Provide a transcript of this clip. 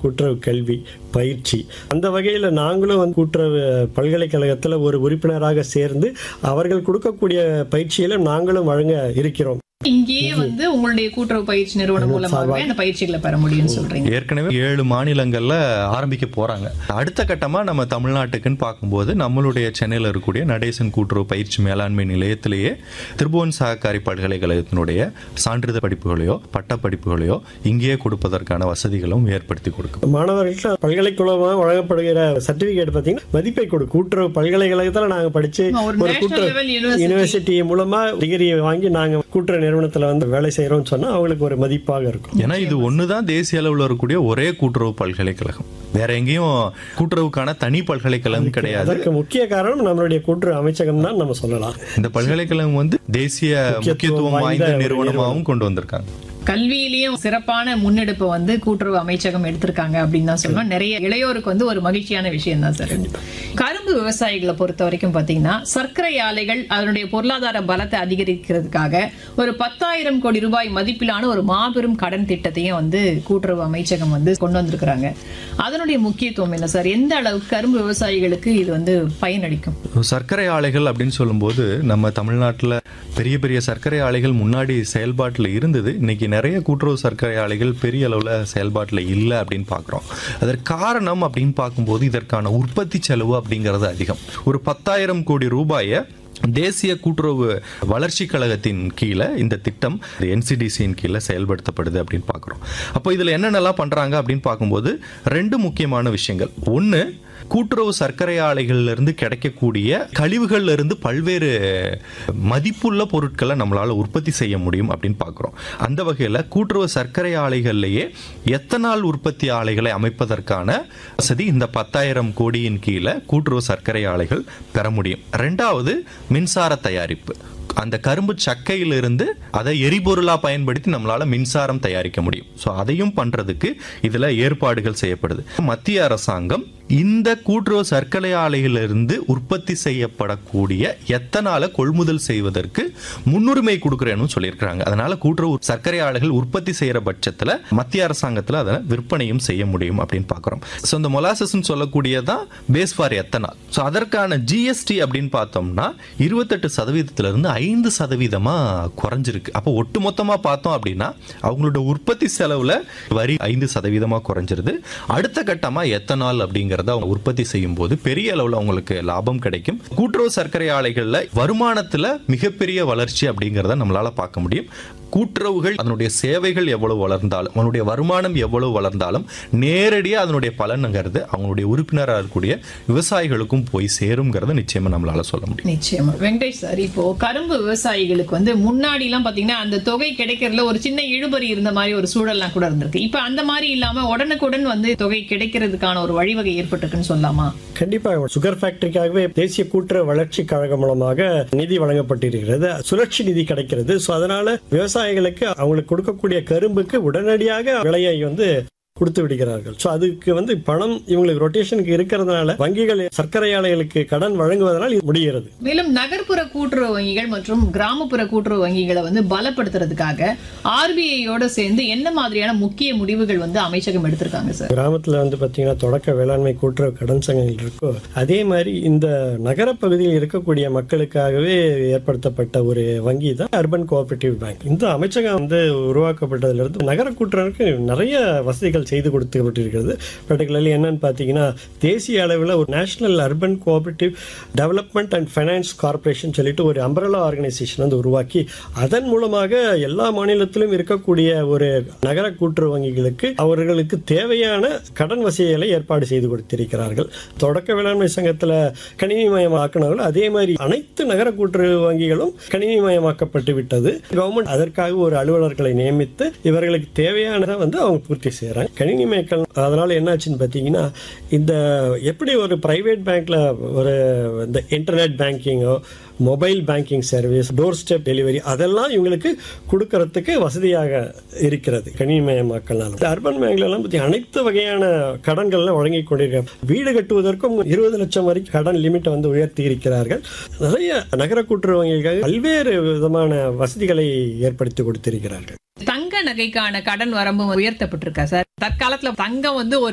கூட்டுறவு கல்வி பயிற்சி அந்த வகையில் நாங்களும் வந்து கூட்டுறவு பல்கலைக்கழகத்தில் ஒரு உறுப்பினராக சேர்ந்து அவர்கள் கொடுக்கக்கூடிய பயிற்சியில நாங்களும் வழங்க இருக்கிறோம் இங்கேயே வந்து உங்களுடைய கூட்டுறவு பயிற்சி நிறுவனம் மூலமாகவே அந்த பயிற்சிகளை பெற முடியும்னு சொல்றீங்க ஏற்கனவே ஏழு மாநிலங்கள்ல ஆரம்பிக்க போறாங்க அடுத்த கட்டமா நம்ம தமிழ்நாட்டுக்குன்னு பார்க்கும்போது நம்மளுடைய சென்னையில் இருக்கக்கூடிய நடேசன் கூட்டுறவு பயிற்சி மேலாண்மை நிலையத்திலேயே திருபுவன் சககாரி பல்கலைக்கழகத்தினுடைய சான்றிதழ் படிப்புகளையோ பட்ட படிப்புகளையோ இங்கேயே கொடுப்பதற்கான வசதிகளும் ஏற்படுத்தி கொடுக்கும் மாணவர்களுக்கு பல்கலைக்கழகமாக வழங்கப்படுகிற சர்டிபிகேட் பார்த்தீங்கன்னா மதிப்பை கொடு கூட்டுறவு பல்கலைக்கழகத்தில் நாங்கள் படிச்சு ஒரு ஒரு national கூட்டுறவு level university. யூனிவர்சிட்டி மூலமா டிகிரி வாங்கி நாங்க கூட்டுறவு நிறுவனத்தில் வந்து வேலை செய்யறோம்னு சொன்னா அவங்களுக்கு ஒரு மதிப்பாக இருக்கும் ஏன்னா இது ஒண்ணுதான் தேசிய அளவில் இருக்கக்கூடிய ஒரே கூட்டுறவு பல்கலைக்கழகம் வேற எங்கேயும் கூட்டுறவுக்கான தனி பல்கலைக்கழகம் கிடையாது அதற்கு முக்கிய காரணம் நம்மளுடைய கூட்டுறவு அமைச்சகம் தான் நம்ம சொல்லலாம் இந்த பல்கலைக்கழகம் வந்து தேசிய முக்கியத்துவம் வாய்ந்த வாய்ந்த ஒரு நிறுவனமாகவும் கொண்டு வந்திருக்காங்க கல்வியிலயும் சிறப்பான முன்னெடுப்பு வந்து கூட்டுறவு அமைச்சகம் எடுத்திருக்காங்க அப்படின்னு தான் சொல்லணும் நிறைய இளையோருக்கு வந்து ஒரு மகிழ்ச்சியான விஷயம் தான் சார் கரும்பு விவசாயிகளை பொறுத்த வரைக்கும் பாத்தீங்கன்னா சர்க்கரை ஆலைகள் அதனுடைய பொருளாதார பலத்தை அதிகரிக்கிறதுக்காக ஒரு பத்தாயிரம் கோடி ரூபாய் மதிப்பிலான ஒரு மாபெரும் கடன் திட்டத்தையும் வந்து கூட்டுறவு அமைச்சகம் வந்து கொண்டு வந்திருக்கிறாங்க அதனுடைய முக்கியத்துவம் என்ன சார் எந்த அளவுக்கு கரும்பு விவசாயிகளுக்கு இது வந்து பயனளிக்கும் சர்க்கரை ஆலைகள் அப்படின்னு சொல்லும்போது நம்ம தமிழ்நாட்டில் பெரிய பெரிய சர்க்கரை ஆலைகள் முன்னாடி செயல்பாட்டில் இருந்தது இன்னைக்கு நிறைய கூட்டுறவு சர்க்கரை ஆலைகள் பெரிய அளவில் செயல்பாட்டில் இல்லை அப்படின்னு பார்க்குறோம் அதற்கு காரணம் அப்படின்னு பார்க்கும்போது இதற்கான உற்பத்தி செலவு அப்படிங்கிறது அதிகம் ஒரு பத்தாயிரம் கோடி ரூபாயை தேசிய கூட்டுறவு வளர்ச்சி கழகத்தின் கீழே இந்த திட்டம் என்சிடிசியின் கீழே செயல்படுத்தப்படுது அப்படின்னு பார்க்குறோம் அப்போ இதில் என்னென்னலாம் பண்ணுறாங்க அப்படின்னு பார்க்கும்போது ரெண்டு முக்கியமான விஷயங்கள் ஒன்று கூட்டுறவு சர்க்கரை ஆலைகள்ல இருந்து கிடைக்கக்கூடிய கழிவுகள்ல இருந்து பல்வேறு மதிப்புள்ள பொருட்களை நம்மளால உற்பத்தி செய்ய முடியும் அப்படின்னு பார்க்குறோம் அந்த வகையில் கூட்டுறவு சர்க்கரை ஆலைகள்லேயே எத்தனால் உற்பத்தி ஆலைகளை அமைப்பதற்கான வசதி இந்த பத்தாயிரம் கோடியின் கீழே கூட்டுறவு சர்க்கரை ஆலைகள் பெற முடியும் ரெண்டாவது மின்சார தயாரிப்பு அந்த கரும்பு சக்கையிலிருந்து அதை எரிபொருளா பயன்படுத்தி நம்மளால மின்சாரம் தயாரிக்க முடியும் ஸோ அதையும் பண்றதுக்கு இதுல ஏற்பாடுகள் செய்யப்படுது மத்திய அரசாங்கம் இந்த கூட்டுறவு சர்க்கரை ஆலைகளிலிருந்து உற்பத்தி செய்யப்படக்கூடிய எத்தனால கொள்முதல் செய்வதற்கு முன்னுரிமை கொடுக்குறேன்னு சொல்லியிருக்கிறாங்க அதனால கூட்டுறவு சர்க்கரை ஆலைகள் உற்பத்தி செய்யற பட்சத்துல மத்திய அரசாங்கத்துல அதை விற்பனையும் செய்ய முடியும் அப்படின்னு பார்க்குறோம் ஸோ இந்த மொலாசஸ் சொல்லக்கூடியதான் பேஸ் ஃபார் எத்தனால் ஸோ அதற்கான ஜிஎஸ்டி அப்படின்னு பார்த்தோம்னா இருபத்தெட்டு சதவீதத்துல இருந்து ஐந்து சதவீதமா குறைஞ்சிருக்கு அப்போ ஒட்டுமொத்தமா பார்த்தோம் அப்படின்னா அவங்களோட உற்பத்தி செலவுல வரி ஐந்து சதவீதமா குறைஞ்சிருது அடுத்த கட்டமா எத்தனால் அப்படிங்கறத அவங்க உற்பத்தி செய்யும் போது பெரிய அளவுல அவங்களுக்கு லாபம் கிடைக்கும் கூட்டுறவு சர்க்கரை ஆலைகள்ல வருமானத்துல மிகப்பெரிய வளர்ச்சி அப்படிங்கறத நம்மளால பார்க்க முடியும் கூட்டுறவுகள் அதனுடைய சேவைகள் எவ்வளவு வளர்ந்தாலும் அதனுடைய வருமானம் எவ்வளவு வளர்ந்தாலும் நேரடியாக அதனுடைய பலனுங்கிறது அவங்களுடைய உறுப்பினராக இருக்கக்கூடிய விவசாயிகளுக்கும் போய் சேருங்கிறத நிச்சயமா நம்மளால சொல்ல முடியும் நிச்சயமா வெங்கடேஷ் சார் இப்போ கரும்பு விவசாயிகளுக்கு வந்து முன்னாடி எல்லாம் பாத்தீங்கன்னா அந்த தொகை கிடைக்கிறதுல ஒரு சின்ன இழுபறி இருந்த மாதிரி ஒரு சூழல்லாம் கூட இருந்திருக்கு இப்ப அந்த மாதிரி இல்லாம உடனுக்குடன் வந்து தொகை கிடைக்கிறதுக்கான ஒரு வழிவகை ஏற்பட்டிருக்குன்னு சொல்லலாமா கண்டிப்பாக சுகர் ஃபேக்டரிக்காகவே தேசிய கூட்டுறவு வளர்ச்சி கழகம் மூலமாக நிதி வழங்கப்பட்டிருக்கிறது சுழற்சி நிதி கிடைக்கிறது ஸோ அதனால விவசாயிகளுக்கு அவங்களுக்கு கொடுக்கக்கூடிய கரும்புக்கு உடனடியாக விலையை வந்து கொடுத்து விடுகிறார்கள் ஸோ அதுக்கு வந்து பணம் இவங்களுக்கு ரொட்டேஷனுக்கு இருக்கிறதுனால வங்கிகள் சர்க்கரை ஆலைகளுக்கு கடன் வழங்குவதனால் இது முடிகிறது மேலும் நகர்ப்புற கூட்டுறவு வங்கிகள் மற்றும் கிராமப்புற கூட்டுறவு வங்கிகளை வந்து பலப்படுத்துறதுக்காக ஆர்பிஐயோட சேர்ந்து என்ன மாதிரியான முக்கிய முடிவுகள் வந்து அமைச்சகம் எடுத்திருக்காங்க சார் கிராமத்துல வந்து பாத்தீங்கன்னா தொடக்க வேளாண்மை கூட்டுறவு கடன் சங்கங்கள் இருக்கோ அதே மாதிரி இந்த நகரப் பகுதியில் இருக்கக்கூடிய மக்களுக்காகவே ஏற்படுத்தப்பட்ட ஒரு வங்கி தான் அர்பன் கோஆபரேட்டிவ் பேங்க் இந்த அமைச்சகம் வந்து உருவாக்கப்பட்டதுல இருந்து நகர கூட்டுறவுக்கு நிறைய வசதிகள் செய்து கொடுக்கப்பட்டிருக்கிறது பர்டிகுலர்லி என்னன்னு பாத்தீங்கன்னா தேசிய அளவில் ஒரு national urban cooperative development and finance corporation சொல்லிட்டு ஒரு அம்பரலா ஆர்கனைசேஷன் வந்து உருவாக்கி அதன் மூலமாக எல்லா மாநிலத்திலும் இருக்கக்கூடிய ஒரு நகர கூட்டுறவு வங்கிகளுக்கு அவர்களுக்கு தேவையான கடன் வசதிகளை ஏற்பாடு செய்து கொடுத்திருக்கிறார்கள் தொடக்க வேளாண்மை சங்கத்தில் கணினிமயமாக்கினார்கள் அதே மாதிரி அனைத்து நகர கூட்டுறவு வங்கிகளும் கணினிமயமாக்கப்பட்டு விட்டது கவர்மெண்ட் அதற்காக ஒரு அலுவலர்களை நியமித்து இவர்களுக்கு தேவையானதை வந்து அவங்க பூர்த்தி செய்யறாங்க கணினிமயக்கம் அதனால என்னாச்சுன்னு பார்த்தீங்கன்னா இந்த எப்படி ஒரு பிரைவேட் பேங்க்ல ஒரு இந்த இன்டர்நெட் பேங்கிங்கோ mobile banking service doorstep delivery அதெல்லாம் இவங்களுக்கு கொடுக்கறதுக்கு வசதியாக இருக்கிறது கணினிமயமாக்கலால் அர்பன் பேங்க்ல எல்லாம் பத்தி அனைத்து வகையான கடன்கள்லாம் வழங்கி கொண்டிருக்காங்க வீடு கட்டுவதற்கும் இருபது லட்சம் வரைக்கும் கடன் லிமிட்டை வந்து உயர்த்தி இருக்கிறார்கள் நிறைய நகர கூட்டுறவு வங்கிகளுக்காக பல்வேறு விதமான வசதிகளை ஏற்படுத்தி கொடுத்திருக்கிறார்கள் தங்க நகைக்கான கடன் வரம்பு உயர்த்தப்பட்டிருக்கா சார் தற்காலத்துல தங்கம் வந்து ஒரு